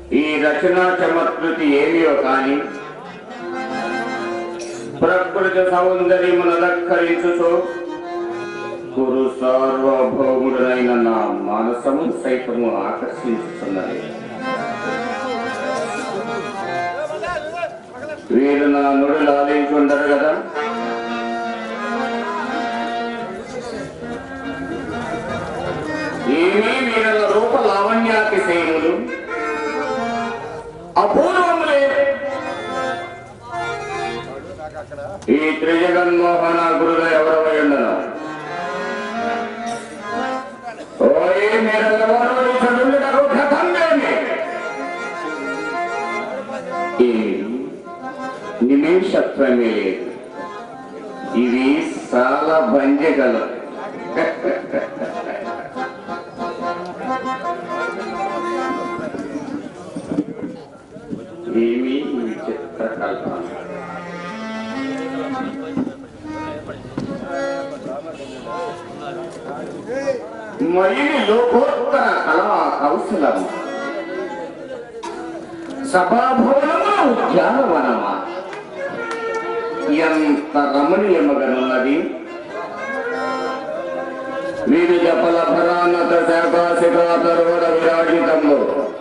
ఈ రచనా చమత్కృతి ఏమియో కాని ప్రకృతి సౌందర్యమును దక్కరించుచు గురు సార్వభౌముడైన నా మానసము సైతము ఆకర్షించుతున్నది వీరు నా నుడులు ఆలించుండరు కదా ఏమీ వీరుల రూప లావణ్యాతిశయములు అపూర్వములే ఈ త్రిజగన్మోహన గురుల ఎవరవై ఉండను ఓయే మీరెల్లవారు ఈ చదువులకు గతంలేమి ఈ నిమేషత్వమే లేదు ఇవి చాలా బంజగలు ఏమి విచిత్ర కల్పన మరిని లోకోత్తర కళా కౌశలము సభాభవనమా ఉద్యానవనమా ఎంత రమణీయమగనున్నది వీరి జపల భరానత శాఖాశిఖాతరుడ విరాజితంలో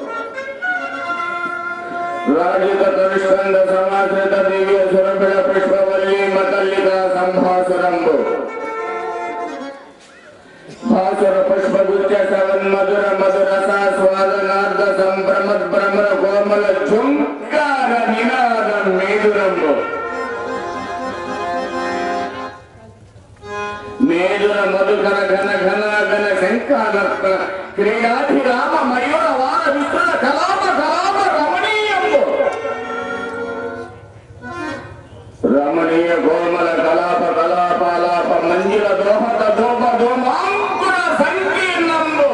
రాజిత తరుష్కంద సమాశ్రిత దివ్య సురభిడ పుష్పవల్లి మతల్లిక సంభాసురంబు భాసుర పుష్పగుచ్చ సవన్ మధుర మధుర సాస్వాదనార్ద సంభ్రమద్ భ్రమర కోమల ఝుంకార నినాద మేదురంబు మేదుర మధుకర ఘన ఘన ఘన శంకానర్త క్రీడాధిరామ మయూర వార విశ్రుత కలామ కలామ రమణీయంబు రమణీయ కోమల కలాప కలాపాలాప మంజుల దోహద దోప దోమాంకుర సంకీర్ణంబు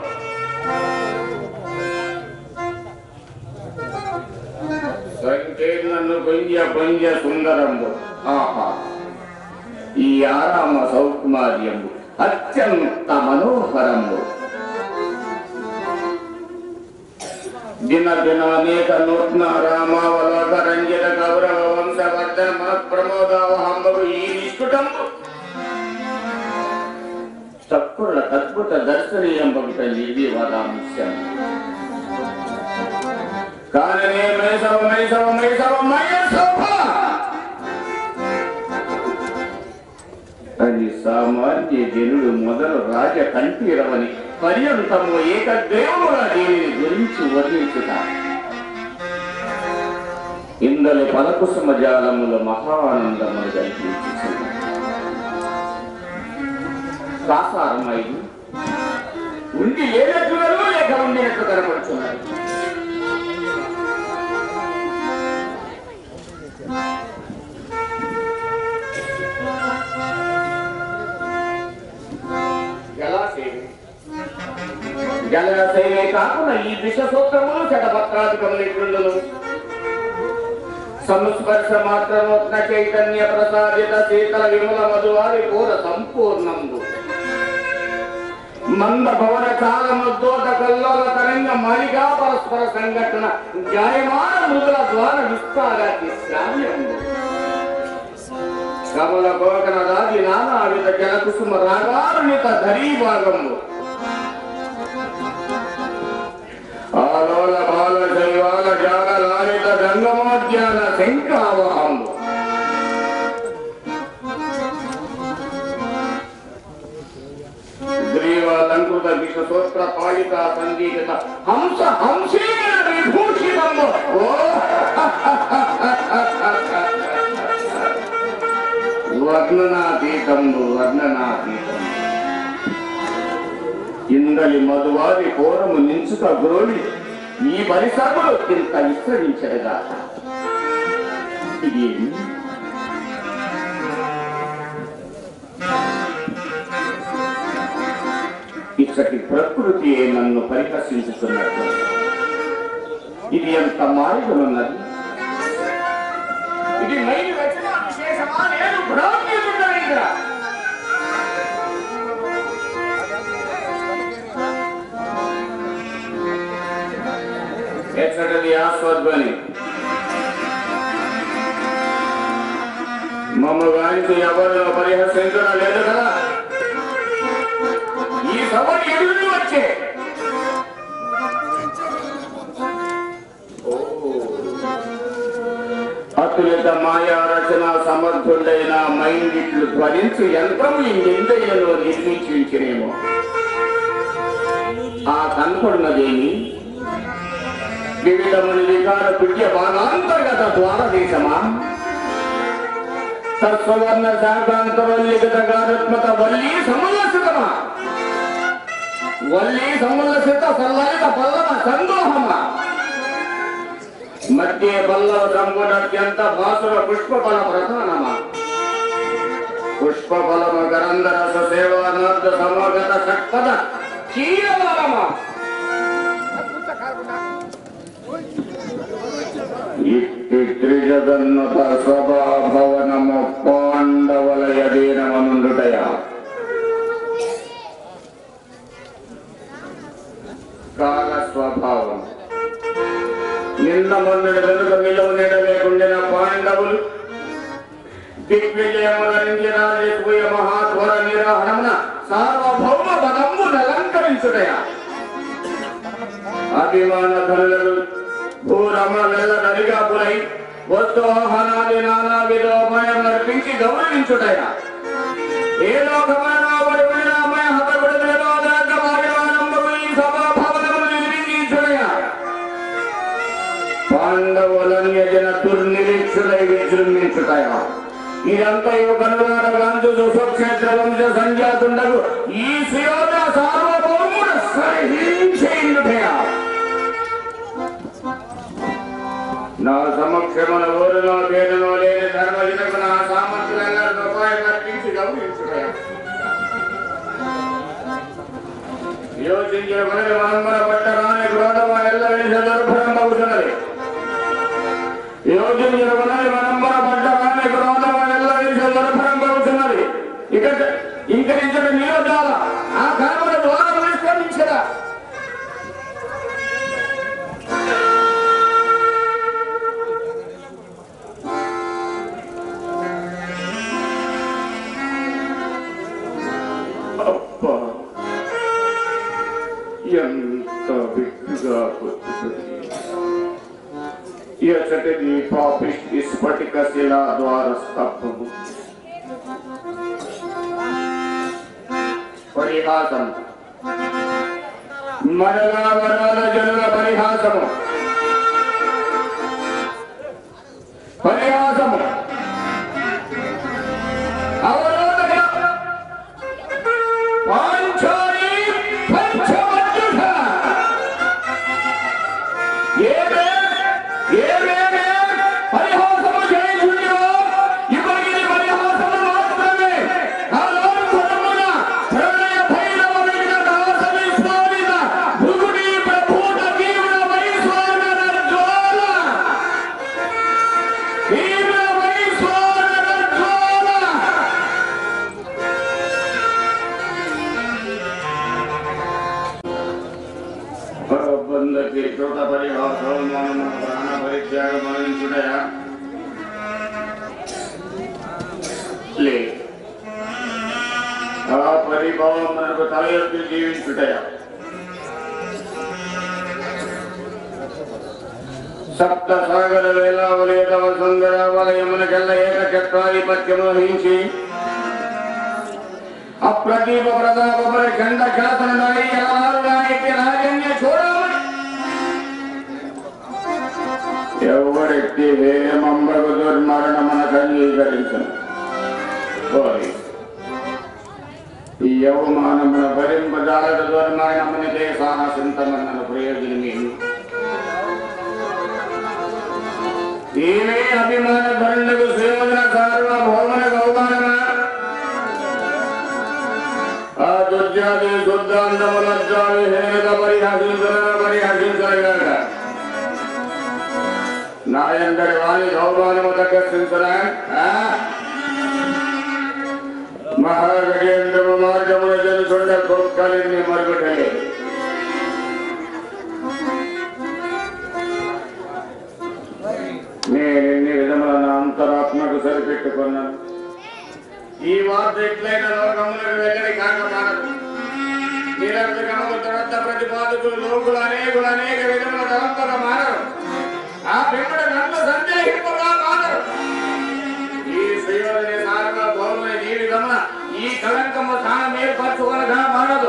సంకీర్ణను కొంజ కొంజ సుందరంబు ఆహా ఈ ఆరామ సౌకుమార్యంబు అత్యంత మనోహరంబు దిన దిన అనేక నూతన రామావలోక రంజిత గౌరవ వంశవర్ధన మన ప్రమోదావహంబు ఈ నిష్కుటంబు చక్కుల అద్భుత దర్శనీయంబుట ఇది వదాంశం కాననే మైసవ మైసవ మైసవ మయశోభ అని సామాన్య జనుడు మొదలు రాజ కంఠీరవని పర్యంతము ఏకదేవుగా దీనిని గురించి వర్ణించుట ఇందలి పలకుసుమ జాలముల మహానందములు కల్పించుచున్నది సాసారమై ఉండి లేనట్టుగాను లేక ఉండినట్టు కనపడుతున్నారు జలాశయం జలాశయమే కాకుండా ఈ విష సూత్రములు శతపత్రాధికములు ఇట్లుండును సంస్పర్శ మాత్రమోత్న చైతన్య ప్రసాదిత శీతల విమల మధువారి పూర సంపూర్ణంబు మంద భవన కాలమోద్యోత కల్లోల తరంగ మాలికా పరస్పర సంఘటన జాయమాన మృదుల ద్వార విస్తారాకి శ్రావ్యంబు కమల కోకన రాజి నానావిధ జలకుసుమ రాగారుణిత ధరీ భాగము ఆలోల బాల శైవాల జాల లాలిత గంగమోద్యాన శంకావహము గ్రీవాలంకృత విషసూత్ర పాళిక సంగీత హంస హంసేన విభూషితము ఓ వర్ణనాతీతంబు వర్ణనాతీతం ఇందలి మధువాది కోరము నించుక గ్రోలి ఈ పరిసరములు ఇంత విస్తరించరుగా ఇది ఇచ్చటి ప్రకృతి నన్ను పరిహసించుతున్నట్టు ఇది ఎంత మాయగలున్నది ఇది మైలు రచన విశేషమా నేను భ్రాంతియుతున్నా ఎచ్చటది ఆస్వద్వని మమ్మ గానికి ఎవరు పరిహసించడం లేదు కదా ఈ సభని ఎదురు వచ్చే అతులిత మాయా రచన సమర్థుడైన మైండిట్లు ధ్వనించు యంత్రము ఈ నిందయ్యలో నిర్మించి ఉంచినేమో ఆ కనపడినదేమి వివిధముని వికార పుణ్య బాణాంతర్గత ద్వారదేశమా తత్వవర్ణ శాకాంతవల్లిగత గారత్మక వల్లి సముల్లసితమా వల్లి సముల్లసిత సల్లలిత పల్లవ సందోహమా మధ్య పల్లవ సంగుణ అత్యంత భాసుర పుష్పఫల ప్రధానమా పుష్పఫలమ గరంధరస సేవానార్థ సమగత షట్పద కీలవరమా ఇట్టి త్రిజగన్నత సభాభవనము పాండవలయదీనమనుండుటయా కాల స్వభావం నిన్న మొన్నటి వెనుక విలువ నీడ లేకుండిన పాండవులు దిగ్విజయములరించిన ఎక్కువ మహాధ్వర నిర్వహణమున సార్వభౌమ బలము అలంకరించుటయా అభిమాన ధనులు భూరమల దరిగాపులై వస్తోహనాది నానా విధోమయం నర్పించి గౌరవించుటయా ఏ లోకమైన పరిమళమయ హతగుడలేదో దాక భాగ్యవానంబగు ఈ సభాభవనము నిర్మించుటయా పాండవులన్యజన దుర్నిరీక్షులై విజృంభించుటయా ఇదంతా కనుగొన గాంధు సుక్షేత్ర వంశ సంజాతుండగు ఈ సుయోధ సార్వభౌముడు సహించేయుటయా నా సమక్షమున ఊరిలో పేరులో లేని ధర్మజనకు నా సామర్థ్యాలను రూపాయలు అర్పించి గౌరవించుటయా యోచించిన మనని మనమ్మల పట్టరాని క్రోధమ ఎల్ల వేస దుర్భరం అవుతున్నది యోచించిన మనని మనమ్మల పట్టరాని క్రోధమ ఎల్ల వేస దుర్భరం అవుతున్నది ఇక ఇంక నుంచి నియోజాల ఆ కర్మల ద్వారా నిష్క్రమించరా అబ్బా ఎంత విట్టుగా పుట్టుతుంది ఎచ్చటిది పాపిష్టి స్ఫటిక శిలా ద్వార స్తబ్ధము పరిహాసం మరలా వరాల జనుల పరిహాసము పరిహాసము అవరోధ పాంచాలి పంచమంజుష ఏమే ఏమేమే పరిహాసము చేయుచుండివో ఇప్పటికి పరిహాసము మాత్రమే కాలం కొరమున ప్రళయ భైరవ విఘ్న దాస విస్ఫోరిత భృగుడి ప్రభూత తీవ్ర వైశ్వానర జ్వాల తీవ్ర వైశ్వానర జ్వాల పరబంధకి కృత పరిహాసం మనము ప్రాణ పరిత్యాగమనించుడయా లే ఆ పరిభావం మనకు తల ఎత్తి జీవించుటయా సప్త సాగర వేలావలే తమ సుందర వలయమునకెల్ల ఏక చక్రాధిపత్యము వహించి అప్రదీప ప్రతాప పరిఖండ ఖ్యాతనుడై ఎలారుగానికి రాజన్య చూడమని ఎవరెత్తి హేమంబగు దుర్మరణమునకు అంగీకరించను ఓయ్. ఈ యవమానమున భరింపజాలట దుర్మరణమునికే సాహసింతమన్న ప్రయోజనమేమి ఈమె అభిమాన ధరుణకు శ్రీమదన సార్వభౌమన గౌమానమా ఆ దుర్జాతి శుద్ధాంతములజ్జాలి హేనక పరిహసించన పరిహసించగాక నాయందరి వాణి గౌరవము దర్శించరా మహాగజేంద్రము మార్గమున జనుచుండ కుక్కలిని మరుగుటలే నేను ఎన్ని విధముల నా అంతరాత్మకు సరిపెట్టుకున్నాను ఈ వార్త ఎట్లయిన లోకములకు వెళ్ళని కాక మానదు నిరర్ధకములు దురత్త ప్రతిపాదకులు లోకులు అనేకులు అనేక విధముల తరంపక మానరు ఆ పిమ్మడ నన్ను సందేహింపగా మానరు ఈ సుయోధని సారవ భౌమ జీవితమున ఈ కలంకము స్థానం ఏర్పరచుకొనగా మానదు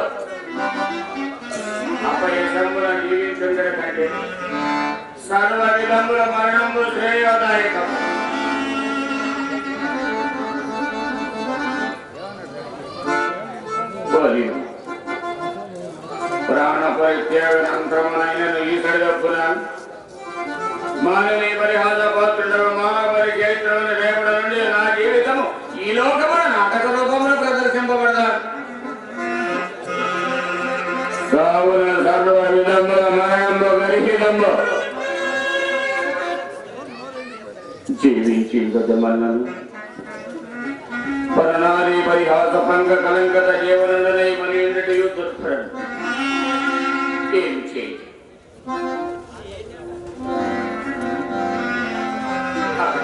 అపయసముల జీవించుండట కంటే సర్వ విధముల మరణము శ్రేయోదాయకం బలిను ప్రాణ పరిత్యాగనంతరమునైనను ఈతడి తప్పునాను మానవీ పరిహాస పాత్రుడు మానవరి చరిత్రమైన రేపటి నుండి నా జీవితము ఈ లోకమున నాటక రూపంలో ప్రదర్శింపబడతారు కావున సర్వ విధముల మరణంలో గరిహితంలో జీవించి గతమన్నను పరనారీ పరిహాస పంగ కలంకత జీవనై మని దుర్భరం ఏం చేయి అక్కడ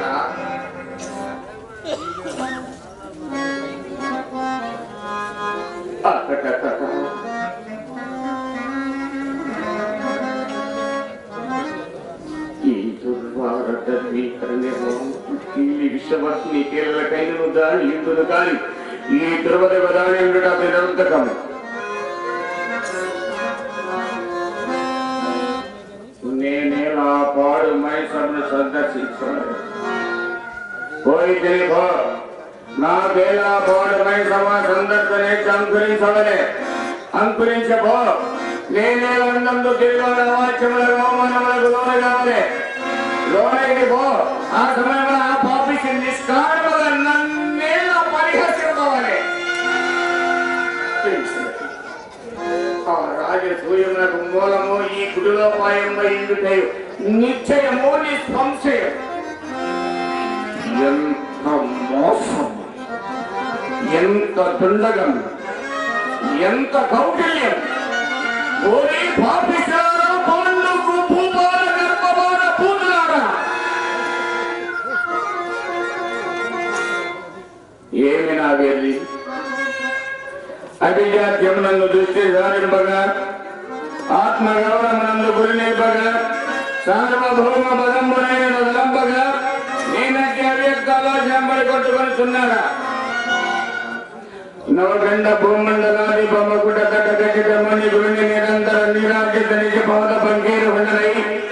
అక్కడ ఈ దుర్వారత స్వీకరణలో ఈ విషవర్తిని కీలకైనను దాని ఇందును కాని ఈ దుర్వదేవ దాని ఉండట నిరంతకం నేనేలా పాడు మైసర్ను సందర్శించాను పోయి తెలిపో నా వేళ పాడు మైసవ సందర్శనే అంకురించవలే అంకురించబో నేనే నందు తిరిగిన వాక్యముల రోమనములకు లోన కావలే లోనకి పో ఆ సమయంలో ఆ పాపికి నిష్కారణముగా నన్నేలా పరిహసింపవలే ఆ రాజసూయములకు మూలము ఈ గుడిలోపాయంలో ఇందుటయు నిశ్చయము నిస్సంశయం ఎంత మోసం ఎంత దుండగం ఎంత కౌటిల్యం ఓరి పాపిశారా పాండుకు భూపాల గర్భవాన పూజలారా ఏమి నా వెళ్ళి అభిజాత్యమునందు దృష్టి సారింపగా ఆత్మగౌరవమునందు గురి నిలుపగా సార్వభౌమ పదంబునైన తలంపగా నేనట్టి అవ్యక్తాలో చెంబడి కొట్టుకొనిచున్నారా నవగండ భూమండలాది బొమ్మకుట తట గజమణి గురుని నిరంతర నిరాజిత నిజ పాద పంకీరు ఉండనై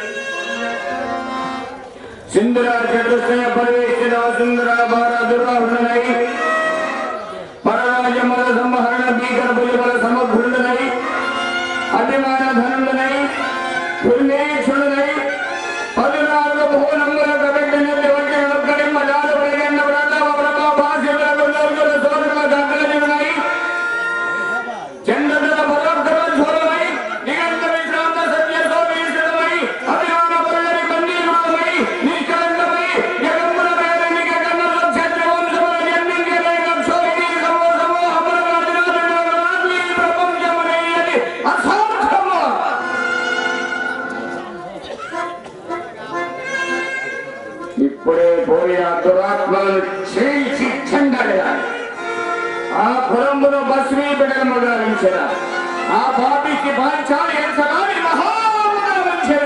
సింధురా చతుశ్రయ పరివేక్షణ సుందర భార దుర్వాహుడనై పరరాజ మల సంహరణ భీకర బులిబల సమగ్రుడనై అభిమాన ధనుడనై పుణ్యేక్షుడనై పదినాలుగు భువనములకు వెంటనే వచ్చి ఒక్కడి మజాలు పడిగన్న వ్రతవ ప్రభా భాష్యములకు నలుగురు సోదరుల గగ్గలజుడనై చంద్రదల పరోక్షమై నిగంత విశ్రాంత సత్య సోమేశ్వరమై అభిమాన పరులని కందీరుడమై నిష్కలంకమై జగమ్ముల పేర నిగ కన్న సత్య వంశముల జన్మించే క్షోభిని సమో సమూహముల రాజరాజుల ప్రపంచమునయ్యది అసాధ్యము ఇప్పుడే పోయి ఆ దురాత్మలను చేయించి చెండాడాలి ఆ పురంబును భస్మీపటము గావించిన ఆ పాపికి పాంచాలి ఎంచగాని మహాముఖించిన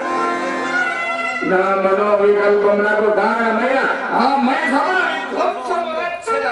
నా మనోవికల్పములకు కారణమైన ఆ మైసమును విధ్వంసము వచ్చిన.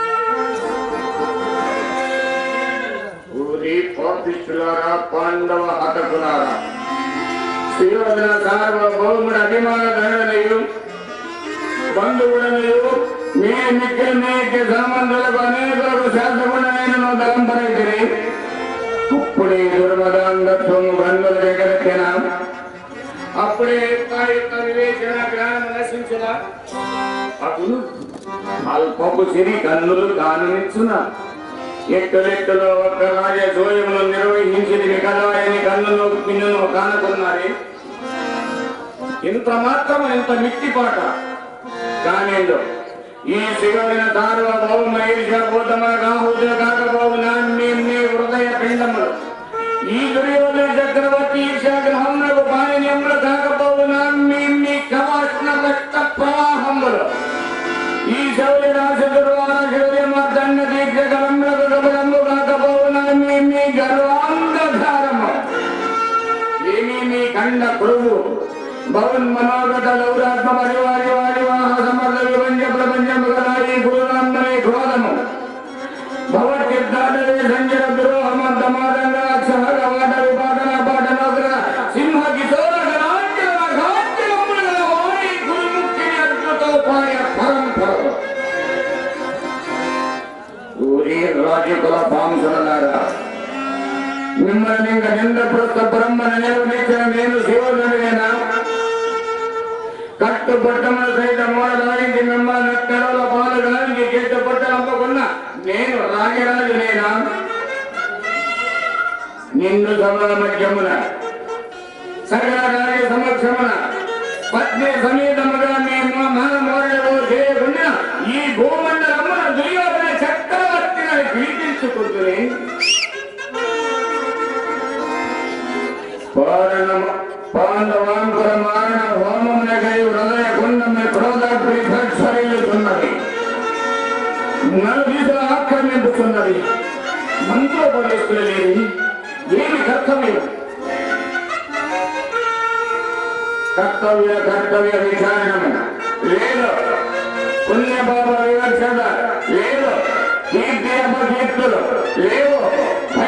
ఊరి పాపిష్టులారా పాండవ హతకులారా శిరోధన సార్వభౌముడు అభిమాన ధనుడనయు బంధువుడనయు మీ మిక్కిలి మీకి సంబంధులకు అనేకులకు శాస్త్రగుణమైన తలంపరైతిరి అప్పుడే దుర్మదాంగత్వము బంధుల దగ్గర అప్పుడే యొక్క యొక్క వివేచన జ్ఞానం నశించిన అప్పుడు అల్పపు సిరి కన్నులు కానునిచ్చున ఎక్కలెక్కలో ఒక్క రాజ సోయములు నిర్వహించింది కదా అని కన్నులు పిన్నులు కానుకున్నారే ఇంత మాత్రం ఇంత మిట్టిపాట కానిందో ఈ శివమైన సార్వభౌమ ఈర్షభూతమ గాహుత కాకపోవు నాన్ని హృదయ పిండములు ఈ దుర్యోధన చక్రవర్తి ఈర్షాగ్రహములకు పాణిన్యములు కాకపోవు నాన్ని కవాష్ణ శౌర్య రాశ దుర్వార శౌర్య మార్దండ దీక్ష కలంబులకు కబలంబు కాకపోవునని మీ గర్వాంధకారము ఏమి మీ కండ పురుగు భవన్ మనోగత లౌరాత్మ పరివారి వారి వాహ సమర్థ విభంజ ప్రపంచము గలాయి గురునాందమే క్రోధము భవత్యుద్ధాటవే సంజర ద్రోహమంత మాదంగ అక్షహగ వాట విపాటన పాటనోగ్ర సింహ కిశోర గణాంజన ఘాంజనముల వాణి గురుముక్తిని అద్భుతోపాయ పరంపర ఊరి రాజకుల పాంసులారా మిమ్మల్ని ఇంకా నిందపడుత బ్రహ్మను నిర్వహించిన నేను శివుడునేనా కట్టుబట్టముల సైత మూడడానికి మిమ్మల్ని ఎక్కడల పాలుగానికి చేతపట్టనమ్మకున్న నేను రాజరాజునేనా నిన్ను సభల మధ్యమున సకల రాజ సమక్షమున పత్ని సమేతముగా మీ మహామోరడలో చేయకుండా ఈ భూమండలమున దుర్యోధన చక్రవర్తిని పీడించుకుంటుని పారణము పాండవాంకుర మారణ హోమమునకై హృదయ కుండమే క్రోధాగ్రిభక్షరిల్లుతున్నది నలుదిశ ఆక్రమించుతున్నది మంత్రోపదేశులేవి ఏమి కర్తవ్యం కర్తవ్య కర్తవ్య విచారణము లేదు పుణ్యపాప వివక్షత లేదు కీర్తి అపకీర్తులు లేవు